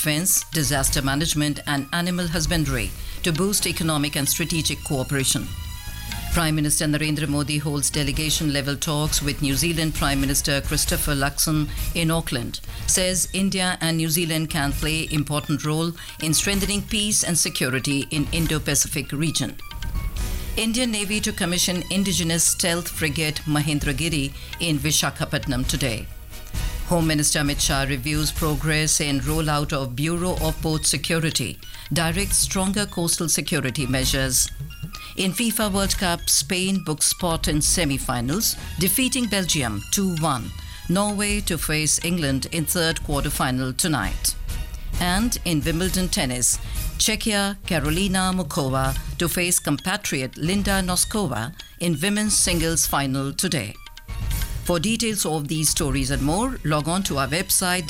defense, disaster management, and animal husbandry to boost economic and strategic cooperation. Prime Minister Narendra Modi holds delegation level talks with New Zealand Prime Minister Christopher Luxon in Auckland. Says India and New Zealand can play important role in strengthening peace and security in Indo-Pacific region. Indian Navy to commission indigenous stealth frigate Mahendragiri in Vishakhapatnam today. Home Minister Amit Shah reviews progress in rollout of Bureau of Port Security, directs stronger coastal security measures. In FIFA World Cup, Spain booked spot in semi-finals, defeating Belgium 2-1. Norway to face England in third quarter-final tonight. And in Wimbledon tennis, Czechia Karolina Mukova to face compatriot Linda Noskova in women's singles final today. For details of these stories and more, log on to our website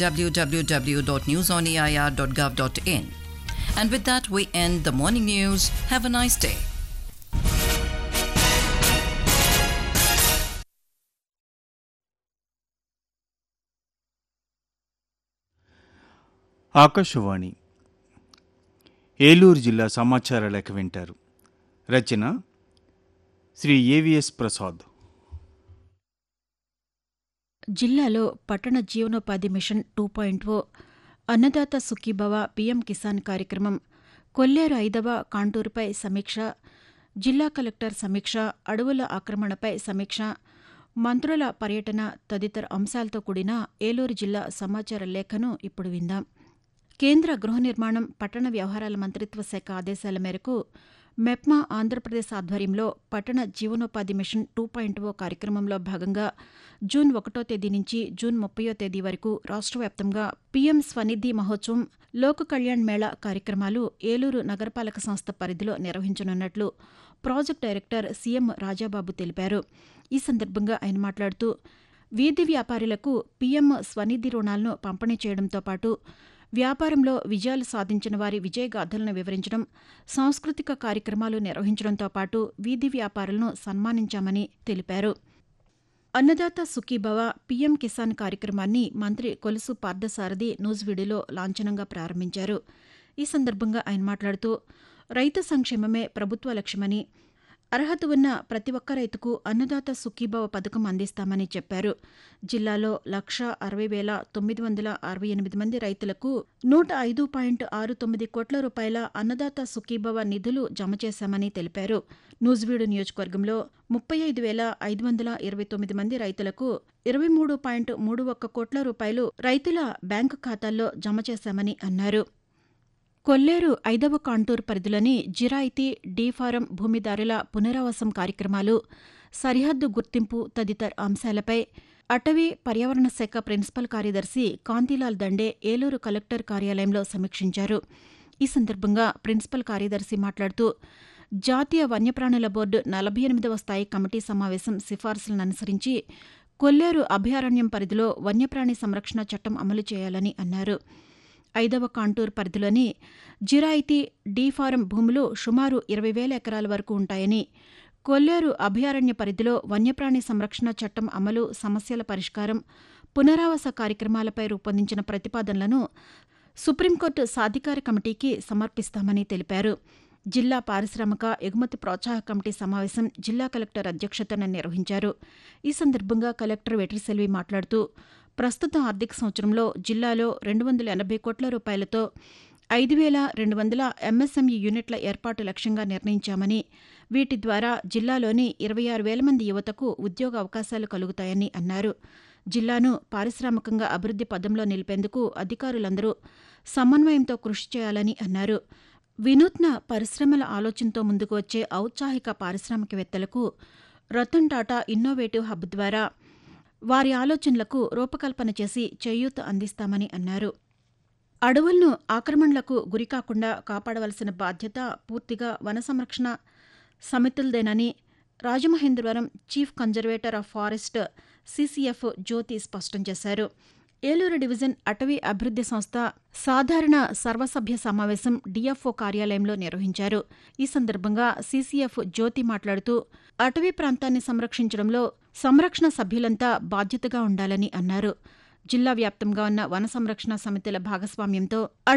www.newsoneir.gov.in. And with that, we end the morning news. Have a nice day. Akashvani Eluru జిల్లా సమాచార లేఖ వింటారు రచన Shri AVS Prasad జిల్లాలో పట్టణ జీవనోపాధి mission two point O Annadata Sukhibhava PM Kisan కార్యక్రమం కొల్లేరు ఐదవ కాంటూరుపై సమీక్ష జిల్లా కలెక్టర్ సమీక్ష అడవుల ఆక్రమణపై సమీక్ష మంత్రుల పర్యటన తదితర అంశాలతో కూడిన ఏలూరు జిల్లా సమాచార లేఖను ఇప్పుడు విందాం కేంద్ర గృహ నిర్మాణం పట్టణ వ్యవహారాల మంత్రిత్వ శాఖ ఆదేశాల మేరకు మెప్మా ఆంధ్రప్రదేశ్ ఆధ్వర్యంలో పట్టణ జీవనోపాధి మిషన్ టూ పాయింట్ ఓ కార్యక్రమంలో భాగంగా జూన్ ఒకటో తేదీ నుంచి జూన్ ముప్పయో తేదీ వరకు రాష్ట్ర వ్యాప్తంగా పీఎం స్వనిధి మహోత్సవం లోక్ కళ్యాణ్ మేళా కార్యక్రమాలు ఏలూరు నగరపాలక సంస్థ పరిధిలో నిర్వహించనున్నట్లు ప్రాజెక్ట్ డైరెక్టర్ సీఎం రాజాబాబు తెలిపారు ఈ సందర్భంగా ఆయన మాట్లాడుతూ వీధి వ్యాపారులకు పీఎం స్వనిధి రుణాలను పంపిణీ చేయడంతో పాటు వ్యాపారంలో విజయాలు సాధించిన వారి విజయగాథలను వివరించడం సాంస్కృతిక కార్యక్రమాలు నిర్వహించడంతో పాటు వీధి వ్యాపారులను సన్మానించామని తెలిపారు అన్నదాత సుఖీభవ పీఎం కిసాన్ కార్యక్రమాన్ని మంత్రి కొలుసు పార్థసారథి నూజివీడులో లాంఛనంగా ప్రారంభించారు ఈ సందర్భంగా ఆయన మాట్లాడుతూ రైతు సంక్షేమమే ప్రభుత్వ లక్ష్యమని అర్హత ఉన్న ప్రతి ఒక్క రైతుకు అన్నదాత సుఖీభవ పథకం అందిస్తామని చెప్పారు జిల్లాలో లక్ష అరవై వేల తొమ్మిది వందల అరవై ఎనిమిది మంది రైతులకు నూట ఐదు పాయింట్ ఆరు తొమ్మిది కోట్ల రూపాయల అన్నదాత సుఖీభవ నిధులు జమ చేశామని తెలిపారు నూజివీడు నియోజకవర్గంలో ముప్పై ఐదు వేల ఐదు వందల ఇరవై తొమ్మిది మంది రైతులకు ఇరవై మూడు పాయింట్ మూడు ఒక్క కోట్ల రూపాయలు రైతుల బ్యాంకు ఖాతాల్లో జమ చేశామని అన్నారు కొల్లేరు ఐదవ కాంటూర్ పరిధిలోని జిరాయితీ డీఫారం భూమిదారుల పునరావాసం కార్యక్రమాలు సరిహద్దు గుర్తింపు తదితర అంశాలపై అటవీ పర్యావరణ శాఖ ప్రిన్సిపల్ కార్యదర్శి కాంతిలాల్ దండే ఏలూరు కలెక్టర్ కార్యాలయంలో సమీక్షించారు ఈ సందర్భంగా ప్రిన్సిపల్ కార్యదర్శి మాట్లాడుతూ జాతీయ వన్యప్రాణుల బోర్డు నలభై ఎనిమిదవ స్థాయి కమిటీ సమావేశం సిఫార్సులను అనుసరించి కొల్లేరు అభయారణ్యం పరిధిలో వన్యప్రాణి సంరక్షణ చట్టం అమలు చేయాలని అన్నారు ఐదవ కాంటూర్ పరిధిలోని జిరాయితీ డీఫారం భూములు సుమారు ఇరవై వేల ఎకరాల వరకు ఉంటాయని కొల్లేరు అభయారణ్య పరిధిలో వన్యప్రాణి సంరక్షణ చట్టం అమలు సమస్యల పరిష్కారం పునరావాస కార్యక్రమాలపై రూపొందించిన ప్రతిపాదనలను సుప్రీంకోర్టు సాధికార కమిటీకి సమర్పిస్తామని తెలిపారు జిల్లా పారిశ్రామిక ఎగుమతి ప్రోత్సాహ కమిటీ సమావేశం జిల్లా కలెక్టర్ అధ్యక్షతన నిర్వహించారు ఈ సందర్భంగా కలెక్టర్ వెట్రిసెల్వి మాట్లాడుతూ ప్రస్తుత ఆర్థిక సంవత్సరంలో జిల్లాలో రెండు వందల ఎనభై కోట్ల రూపాయలతో ఐదు వేల రెండు వందల ఎంఎస్ఎంఈ యూనిట్ల ఏర్పాటు లక్ష్యంగా నిర్ణయించామని వీటి ద్వారా జిల్లాలోని ఇరవై ఆరు వేల మంది యువతకు ఉద్యోగ అవకాశాలు కలుగుతాయని అన్నారు జిల్లాను పారిశ్రామికంగా అభివృద్ది పదంలో నిలిపేందుకు అధికారులందరూ సమన్వయంతో కృషి చేయాలని అన్నారు వినూత్న పరిశ్రమల ఆలోచనతో ముందుకు వచ్చే ఔత్సాహిక పారిశ్రామికవేత్తలకు రతన్ టాటా ఇన్నోవేటివ్ హబ్ ద్వారా వారి ఆలోచనలకు రూపకల్పన చేసి చేయూత అందిస్తామని అన్నారు అడవులను ఆక్రమణలకు గురికాకుండా కాపాడవలసిన బాధ్యత పూర్తిగా వన సంరక్షణ సమితులదేనని Rajamahendravaram chief conservator of forest CCF Jyothi స్పష్టం చేశారు ఏలూరు డివిజన్ అటవీ అభివృద్ది సంస్థ సాధారణ సర్వసభ్య సమావేశం డిఎఫ్ఓ కార్యాలయంలో నిర్వహించారు ఈ సందర్భంగా సీసీఎఫ్ జ్యోతి మాట్లాడుతూ అటవీ ప్రాంతాన్ని సంరక్షించడంలో సంరక్షణ సభ్యులంతా బాధ్యతగా ఉండాలని అన్నారు జిల్లా వ్యాప్తంగా ఉన్న వన సంరక్షణ సమితుల భాగస్వామ్యంతో